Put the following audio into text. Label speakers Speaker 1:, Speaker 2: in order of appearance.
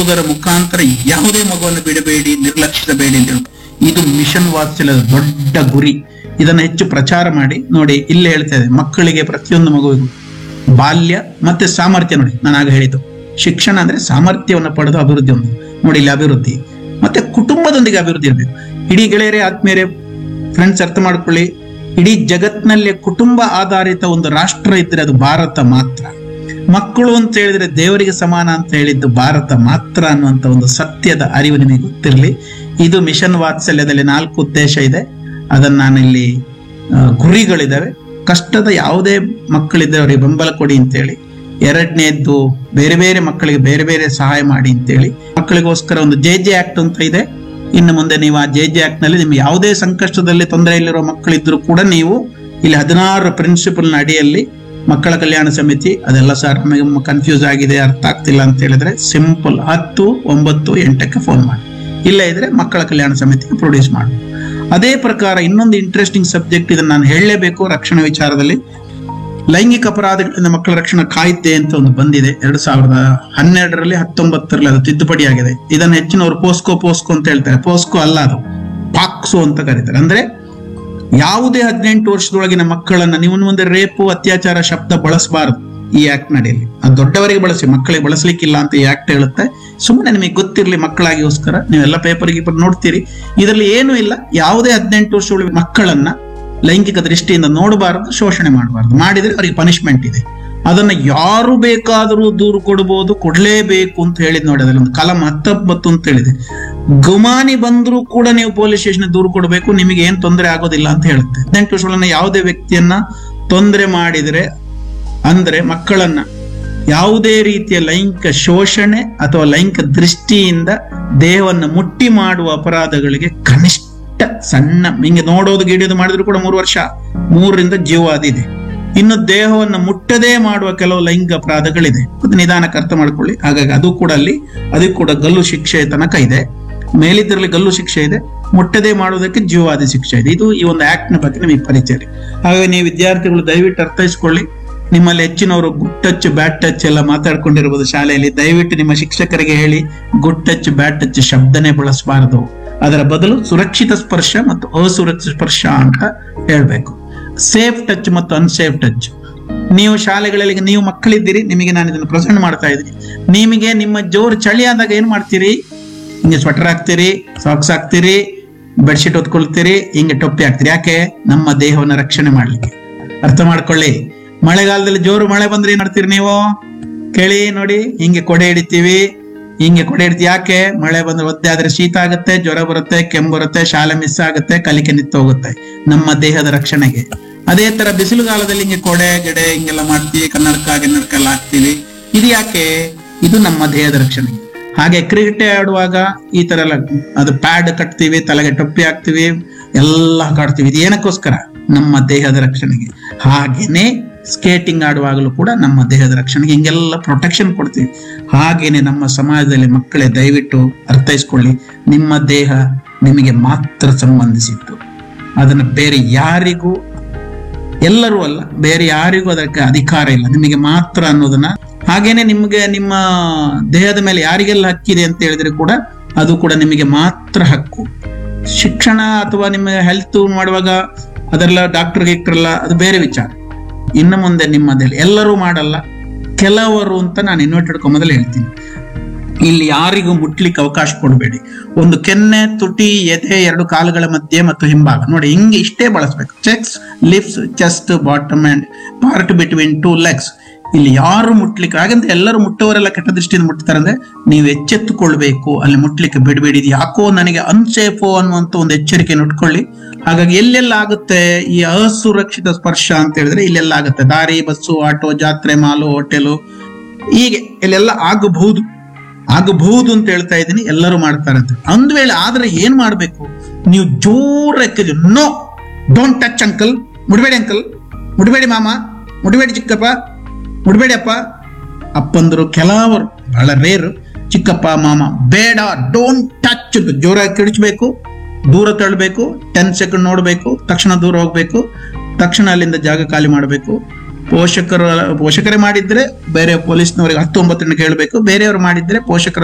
Speaker 1: ಮಾಡುವುದರ ಮುಖಾಂತರ ಯಾವುದೇ ಮಗುವನ್ನು ಬಿಡಬೇಡಿ ನಿರ್ಲಕ್ಷಿಸಬೇಡಿ ಅಂತ ಹೇಳಿ ಇದು ಮಿಷನ್ ವಾತ್ಸಲ್ಯದ ದೊಡ್ಡ ಗುರಿ ಇದನ್ನ ಹೆಚ್ಚು ಪ್ರಚಾರ ಮಾಡಿ ನೋಡಿ ಇಲ್ಲೇ ಹೇಳ್ತಾ ಇದೆ ಮಕ್ಕಳಿಗೆ ಪ್ರತಿಯೊಂದು ಮಗುವಿಗೂ ಬಾಲ್ಯ ಮತ್ತೆ ಸಾಮರ್ಥ್ಯ ನೋಡಿ ನಾನು ಆಗ ಹೇಳಿದ್ದು ಶಿಕ್ಷಣ ಅಂದ್ರೆ ಸಾಮರ್ಥ್ಯವನ್ನು ಪಡೆದು ಅಭಿವೃದ್ಧಿ ಒಂದು ನೋಡಿ ಇಲ್ಲಿ ಅಭಿವೃದ್ಧಿ ಮತ್ತೆ ಕುಟುಂಬದೊಂದಿಗೆ ಅಭಿವೃದ್ಧಿ ಇರಬೇಕು ಇಡೀ ಗೆಳೆಯರೇ ಆತ್ಮೀಯರೇ ಫ್ರೆಂಡ್ಸ್ ಅರ್ಥ ಮಾಡ್ಕೊಳ್ಳಿ ಇಡೀ ಜಗತ್ತಿನಲ್ಲಿ ಕುಟುಂಬ ಆಧಾರಿತ ಒಂದು ರಾಷ್ಟ್ರ ಇದ್ರೆ ಅದು ಭಾರತ ಮಾತ್ರ ಮಕ್ಕಳು ಅಂತ ಹೇಳಿದ್ರೆ ದೇವರಿಗೆ ಸಮಾನ ಅಂತ ಹೇಳಿದ್ದು ಭಾರತ ಮಾತ್ರ ಅನ್ನುವಂತ ಒಂದು ಸತ್ಯದ ಅರಿವು ನಿಮಗೆ ಗೊತ್ತಿರಲಿ ಇದು ಮಿಷನ್ ವಾತ್ಸಲ್ಯದಲ್ಲಿ ನಾಲ್ಕು ಉದ್ದೇಶ ಇದೆ ಅದನ್ನ ನಾನು ಇಲ್ಲಿ ಆ, ಗುರಿಗಳಿದಾವೆ ಕಷ್ಟದ ಯಾವುದೇ ಮಕ್ಕಳಿದ್ರೆ ಅವರಿಗೆ ಬೆಂಬಲ ಕೊಡಿ ಅಂತೇಳಿ ಎರಡನೇದ್ದು ಬೇರೆ ಬೇರೆ ಮಕ್ಕಳಿಗೆ ಬೇರೆ ಬೇರೆ ಸಹಾಯ ಮಾಡಿ ಅಂತೇಳಿ ಮಕ್ಕಳಿಗೋಸ್ಕರ ಒಂದು ಜೆ ಜೆ ಆಕ್ಟ್ ಅಂತ ಇದೆ ಇನ್ನು ಮುಂದೆ ನೀವು ಆ ಜೆ ಜೆ ಆಕ್ಟ್ ನಲ್ಲಿ ನಿಮ್ಗೆ ಯಾವುದೇ ಸಂಕಷ್ಟದಲ್ಲಿ ತೊಂದರೆಯಲ್ಲಿರುವ ಮಕ್ಕಳಿದ್ರು ಕೂಡ ನೀವು ಇಲ್ಲಿ ಹದಿನಾರು ಪ್ರಿನ್ಸಿಪಲ್ ನ ಅಡಿಯಲ್ಲಿ ಮಕ್ಕಳ ಕಲ್ಯಾಣ ಸಮಿತಿ ಅದೆಲ್ಲ ಸರ್ ನಮಗೆ ಕನ್ಫ್ಯೂಸ್ ಆಗಿದೆ ಅರ್ಥ ಆಗ್ತಿಲ್ಲ ಅಂತ ಹೇಳಿದ್ರೆ ಸಿಂಪಲ್ ಹತ್ತು ಒಂಬತ್ತು ಎಂಟಕ್ಕೆ ಫೋನ್ ಮಾಡಿ ಇಲ್ಲ ಇದ್ರೆ ಮಕ್ಕಳ ಕಲ್ಯಾಣ ಸಮಿತಿಗೆ ಪ್ರೊಡ್ಯೂಸ್ ಮಾಡಿ ಅದೇ ಪ್ರಕಾರ ಇನ್ನೊಂದು ಇಂಟ್ರೆಸ್ಟಿಂಗ್ ಸಬ್ಜೆಕ್ಟ್ ಇದನ್ನ ನಾನು ಹೇಳಲೇಬೇಕು ರಕ್ಷಣಾ ವಿಚಾರದಲ್ಲಿ ಲೈಂಗಿಕ ಅಪರಾಧಗಳಿಂದ ಮಕ್ಕಳ ರಕ್ಷಣಾ ಕಾಯ್ದೆ ಅಂತ ಒಂದು ಬಂದಿದೆ ಎರಡ್ ಸಾವಿರದ ಹನ್ನೆರಡರಲ್ಲಿ ಹತ್ತೊಂಬತ್ತರಲ್ಲಿ ಅದು ತಿದ್ದುಪಡಿ ಆಗಿದೆ ಇದನ್ನ ಹೆಚ್ಚಿನವರು ಪೋಸ್ಕೋ ಪೋಸ್ಕೋ ಅಂತ ಹೇಳ್ತಾರೆ ಪೋಸ್ಕೋ ಅಲ್ಲ ಅದು ಪಾಕ್ಸೋ ಅಂತ ಕರೀತಾರೆ ಅಂದ್ರೆ ಯಾವುದೇ ಹದಿನೆಂಟು ವರ್ಷದೊಳಗಿನ ಮಕ್ಕಳನ್ನ ನೀವು ಮುಂದೆ ರೇಪು ಅತ್ಯಾಚಾರ ಶಬ್ದ ಬಳಸಬಾರದು ಈ ಆಕ್ಟ್ ನಡೆಯಲ್ಲಿ ಅದು ದೊಡ್ಡವರಿಗೆ ಬಳಸಿ ಮಕ್ಕಳಿಗೆ ಬಳಸಲಿಕ್ಕಿಲ್ಲ ಅಂತ ಈ ಆಕ್ಟ್ ಹೇಳುತ್ತೆ ಸುಮ್ಮನೆ ನಿಮಗೆ ಗೊತ್ತಿರಲಿ ಮಕ್ಕಳಾಗಿಗೋಸ್ಕರ ನೀವೆಲ್ಲ ಪೇಪರ್ ಗೀಪರ್ ನೋಡ್ತೀರಿ ಇದರಲ್ಲಿ ಏನೂ ಇಲ್ಲ ಯಾವುದೇ ಹದಿನೆಂಟು ವರ್ಷಗಳ ಮಕ್ಕಳನ್ನ ಲೈಂಗಿಕ ದೃಷ್ಟಿಯಿಂದ ನೋಡಬಾರದು ಶೋಷಣೆ ಮಾಡಬಾರದು ಮಾಡಿದ್ರೆ ಅವರಿಗೆ ಪನಿಷ್ಮೆಂಟ್ ಇದೆ ಅದನ್ನ ಯಾರು ಬೇಕಾದರೂ ದೂರು ಕೊಡಬಹುದು ಕೊಡ್ಲೇಬೇಕು ಅಂತ ಹೇಳಿದ್ ನೋಡಿ ಅದರಲ್ಲಿ ಒಂದು ಕಲಂ ಹತ್ತೊಂಬತ್ತು ಅಂತ ಹೇಳಿದೆ ಗುಮಾನಿ ಬಂದ್ರೂ ಕೂಡ ನೀವು ಪೊಲೀಸ್ ಸ್ಟೇಷನ್ ದೂರು ಕೊಡಬೇಕು ನಿಮಗೆ ಏನ್ ತೊಂದರೆ ಆಗೋದಿಲ್ಲ ಅಂತ ಹೇಳುತ್ತೆ ಹದಿನೆಂಟು ವರ್ಷಗಳನ್ನ ಯಾವುದೇ ವ್ಯಕ್ತಿಯನ್ನ ತೊಂದರೆ ಮಾಡಿದ್ರೆ ಅಂದ್ರೆ ಮಕ್ಕಳನ್ನ ಯಾವುದೇ ರೀತಿಯ ಲೈಂಗಿಕ ಶೋಷಣೆ ಅಥವಾ ಲೈಂಗಿಕ ದೃಷ್ಟಿಯಿಂದ ದೇಹವನ್ನು ಮುಟ್ಟಿ ಮಾಡುವ ಅಪರಾಧಗಳಿಗೆ ಕನಿಷ್ಠ ಸಣ್ಣ ಹಿಂಗೆ ನೋಡೋದು ಗಿಡಿಯೋದು ಮಾಡಿದ್ರು ಕೂಡ ಮೂರು ವರ್ಷ ಮೂರರಿಂದ ಜೀವಾದಿ ಇದೆ ಇನ್ನು ದೇಹವನ್ನು ಮುಟ್ಟದೇ ಮಾಡುವ ಕೆಲವು ಲೈಂಗಿಕ ಅಪರಾಧಗಳಿದೆ ಅದು ನಿಧಾನಕ್ಕೆ ಅರ್ಥ ಮಾಡ್ಕೊಳ್ಳಿ ಹಾಗಾಗಿ ಅದು ಕೂಡ ಅಲ್ಲಿ ಅದಕ್ಕೆ ಕೂಡ ಗಲ್ಲು ಶಿಕ್ಷೆ ತನಕ ಇದೆ ಮೇಲಿದ್ರಲ್ಲಿ ಗಲ್ಲು ಶಿಕ್ಷೆ ಇದೆ ಮುಟ್ಟದೇ ಮಾಡುವುದಕ್ಕೆ ಜೀವಾದಿ ಶಿಕ್ಷೆ ಇದೆ ಇದು ಈ ಒಂದು ಆಕ್ಟ್ ನ ಬಗ್ಗೆ ನಿಮಗೆ ಪರಿಚಯ ಇದೆ ಹಾಗಾಗಿ ನೀವು ವಿದ್ಯಾರ್ಥಿಗಳು ದಯವಿಟ್ಟು ಅರ್ಥೈಸ್ಕೊಳ್ಳಿ ನಿಮ್ಮಲ್ಲಿ ಹೆಚ್ಚಿನವರು ಗುಡ್ ಟಚ್ ಬ್ಯಾಡ್ ಟಚ್ ಎಲ್ಲ ಮಾತಾಡ್ಕೊಂಡಿರ್ಬೋದು ಶಾಲೆಯಲ್ಲಿ ದಯವಿಟ್ಟು ನಿಮ್ಮ ಶಿಕ್ಷಕರಿಗೆ ಹೇಳಿ ಗುಡ್ ಟಚ್ ಬ್ಯಾಡ್ ಟಚ್ ಶಬ್ದನೇ ಬಳಸಬಾರದು ಅದರ ಬದಲು ಸುರಕ್ಷಿತ ಸ್ಪರ್ಶ ಮತ್ತು ಅಸುರಕ್ಷಿತ ಸ್ಪರ್ಶ ಅಂತ ಹೇಳ್ಬೇಕು ಸೇಫ್ ಟಚ್ ಮತ್ತು ಅನ್ಸೇಫ್ ಟಚ್ ನೀವು ಶಾಲೆಗಳಲ್ಲಿ ಈಗ ನೀವು ಮಕ್ಕಳಿದ್ದೀರಿ ನಿಮಗೆ ನಾನು ಇದನ್ನು ಪ್ರೆಸೆಂಟ್ ಮಾಡ್ತಾ ಇದ್ದೀನಿ ನಿಮಗೆ ನಿಮ್ಮ ಜೋರು ಚಳಿ ಆದಾಗ ಏನ್ ಮಾಡ್ತೀರಿ ಹಿಂಗೆ ಸ್ವೆಟರ್ ಹಾಕ್ತೀರಿ ಸಾಕ್ಸ್ ಹಾಕ್ತೀರಿ ಬೆಡ್ಶೀಟ್ ಹೊತ್ಕೊಳ್ತೀರಿ ಹಿಂಗೆ ಟೊಪ್ಪಿ ಹಾಕ್ತೀರಿ ಯಾಕೆ ನಮ್ಮ ದೇಹವನ್ನು ರಕ್ಷಣೆ ಮಾಡ್ಲಿಕ್ಕೆ ಅರ್ಥ ಮಾಡ್ಕೊಳ್ಳಿ ಮಳೆಗಾಲದಲ್ಲಿ ಜೋರು ಮಳೆ ಬಂದ್ರೆ ಏನ್ ಮಾಡ್ತೀರಿ ನೀವು ಕೇಳಿ ನೋಡಿ ಹಿಂಗೆ ಕೊಡೆ ಹಿಡಿತೀವಿ ಹಿಂಗೆ ಕೊಡೆ ಹಿಡಿತೀವಿ ಯಾಕೆ ಮಳೆ ಬಂದ್ರೆ ಒದ್ದೆ ಆದ್ರೆ ಶೀತ ಆಗುತ್ತೆ ಜ್ವರ ಬರುತ್ತೆ ಕೆಮ್ಮು ಬರುತ್ತೆ ಶಾಲೆ ಮಿಸ್ ಆಗುತ್ತೆ ಕಲಿಕೆ ನಿಂತು ಹೋಗುತ್ತೆ ನಮ್ಮ ದೇಹದ ರಕ್ಷಣೆಗೆ ಅದೇ ತರ ಬಿಸಿಲುಗಾಲದಲ್ಲಿ ಹಿಂಗೆ ಕೊಡೆ ಗಿಡೆ ಹಿಂಗೆಲ್ಲ ಮಾಡ್ತೀವಿ ಕನ್ನಡಕ ಗಿನ್ನಡಕ ಎಲ್ಲ ಹಾಕ್ತೀವಿ ಇದು ಯಾಕೆ ಇದು ನಮ್ಮ ದೇಹದ ರಕ್ಷಣೆಗೆ ಹಾಗೆ ಕ್ರಿಕೆಟ್ ಆಡುವಾಗ ಈ ತರ ಎಲ್ಲ ಅದು ಪ್ಯಾಡ್ ಕಟ್ತೀವಿ ತಲೆಗೆ ಟೊಪ್ಪಿ ಹಾಕ್ತಿವಿ ಎಲ್ಲ ಕಾಡ್ತೀವಿ ಇದು ಏನಕ್ಕೋಸ್ಕರ ನಮ್ಮ ದೇಹದ ರಕ್ಷಣೆಗೆ ಹಾಗೇನೆ ಸ್ಕೇಟಿಂಗ್ ಆಡುವಾಗಲೂ ಕೂಡ ನಮ್ಮ ದೇಹದ ರಕ್ಷಣೆಗೆ ಹಿಂಗೆಲ್ಲ ಪ್ರೊಟೆಕ್ಷನ್ ಕೊಡ್ತೀವಿ ಹಾಗೇನೆ ನಮ್ಮ ಸಮಾಜದಲ್ಲಿ ಮಕ್ಕಳೇ ದಯವಿಟ್ಟು ಅರ್ಥೈಸ್ಕೊಳ್ಳಿ ನಿಮ್ಮ ದೇಹ ನಿಮಗೆ ಮಾತ್ರ ಸಂಬಂಧಿಸಿತ್ತು ಅದನ್ನು ಬೇರೆ ಯಾರಿಗೂ ಎಲ್ಲರೂ ಅಲ್ಲ ಬೇರೆ ಯಾರಿಗೂ ಅದಕ್ಕೆ ಅಧಿಕಾರ ಇಲ್ಲ ನಿಮಗೆ ಮಾತ್ರ ಅನ್ನೋದನ್ನ ಹಾಗೇನೆ ನಿಮಗೆ ನಿಮ್ಮ ದೇಹದ ಮೇಲೆ ಯಾರಿಗೆಲ್ಲ ಹಕ್ಕಿದೆ ಅಂತ ಹೇಳಿದ್ರೆ ಕೂಡ ಅದು ಕೂಡ ನಿಮಗೆ ಮಾತ್ರ ಹಕ್ಕು ಶಿಕ್ಷಣ ಅಥವಾ ನಿಮ್ಮ ಹೆಲ್ತ್ ಮಾಡುವಾಗ ಅದೆಲ್ಲ ಡಾಕ್ಟರ್ ಗಿಕ್ಟರ್ಲ್ಲ ಅದು ಬೇರೆ ವಿಚಾರ ಇನ್ನು ಮುಂದೆ ನಿಮ್ಮದಲ್ಲಿ ಎಲ್ಲರೂ ಮಾಡಲ್ಲ ಕೆಲವರು ಅಂತ ನಾನು ಇನ್ವೈಟೆಡ್ ಮೊದಲು ಹೇಳ್ತೀನಿ ಇಲ್ಲಿ ಯಾರಿಗೂ ಮುಟ್ಲಿಕ್ಕೆ ಅವಕಾಶ ಕೊಡಬೇಡಿ ಒಂದು ಕೆನ್ನೆ ತುಟಿ ಎದೆ ಎರಡು ಕಾಲುಗಳ ಮಧ್ಯೆ ಮತ್ತು ಹಿಂಭಾಗ ನೋಡಿ ಹಿಂಗೆ ಇಷ್ಟೇ ಬಳಸ್ಬೇಕು cheeks lips chest bottom and part between two legs ಇಲ್ಲಿ ಯಾರು ಮುಟ್ಲಿಕ್ಕೆ ಹಾಗಂತ ಎಲ್ಲರೂ ಮುಟ್ಟವರೆಲ್ಲ ಕೆಟ್ಟ ದೃಷ್ಟಿಯಿಂದ ಮುಟ್ತಾರೆ ಅಂದ್ರೆ ನೀವು ಎಚ್ಚೆತ್ತುಕೊಳ್ಬೇಕು ಅಲ್ಲಿ ಮುಟ್ಲಿಕ್ಕೆ ಬಿಡಬೇಡಿ ಇದು ಯಾಕೋ ನನಗೆ ಅನ್ಸೇಫೋ ಅನ್ನುವಂತ ಒಂದು ಎಚ್ಚರಿಕೆ ಇಟ್ಕೊಳ್ಳಿ ಹಾಗಾಗಿ ಎಲ್ಲೆಲ್ಲ ಆಗುತ್ತೆ ಈ ಅಸುರಕ್ಷಿತ ಸ್ಪರ್ಶ ಅಂತ ಹೇಳಿದ್ರೆ ಇಲ್ಲೆಲ್ಲ ಆಗುತ್ತೆ ದಾರಿ ಬಸ್ಸು ಆಟೋ ಜಾತ್ರೆ ಮಾಲು ಹೋಟೆಲು ಹೀಗೆ ಇಲ್ಲೆಲ್ಲ ಆಗಬಹುದು ಆಗಬಹುದು ಅಂತ ಹೇಳ್ತಾ ಇದ್ದೀನಿ ಎಲ್ಲರೂ ಮಾಡ್ತಾರೆ ಅಂತ ಒಂದ್ ವೇಳೆ ಆದ್ರೆ ಏನ್ ಮಾಡ್ಬೇಕು ನೀವು ಜೋರ ನೋ ಡೋಂಟ್ ಟಚ್ ಅಂಕಲ್ ಮುಡಬೇಡಿ ಅಂಕಲ್ ಮುಡಬೇಡಿ ಮಾಮ ಮುಡಬೇಡಿ ಚಿಕ್ಕಪ್ಪ ಮುಡಬೇಡಿ ಅಪ್ಪ ಅಪ್ಪಂದರು ಕೆಲವರು ಬಹಳ ರೇರು ಚಿಕ್ಕಪ್ಪ ಮಾಮ ಬೇಡ ಡೋಂಟ್ ಟಚ್ ಜೋರಾಗಿ ಕಿಡಿಸ್ಬೇಕು ದೂರ ತಳ್ಳಬೇಕು ಟೆನ್ ಸೆಕೆಂಡ್ ನೋಡಬೇಕು ತಕ್ಷಣ ದೂರ ಹೋಗ್ಬೇಕು ತಕ್ಷಣ ಅಲ್ಲಿಂದ ಜಾಗ ಖಾಲಿ ಮಾಡಬೇಕು ಪೋಷಕರು ಪೋಷಕರೇ ಮಾಡಿದ್ರೆ ಬೇರೆ ಪೊಲೀಸ್ನವರಿಗೆ ಹತ್ತೊಂಬತ್ತನ್ನು ಕೇಳಬೇಕು ಬೇರೆಯವರು ಮಾಡಿದ್ರೆ ಪೋಷಕರ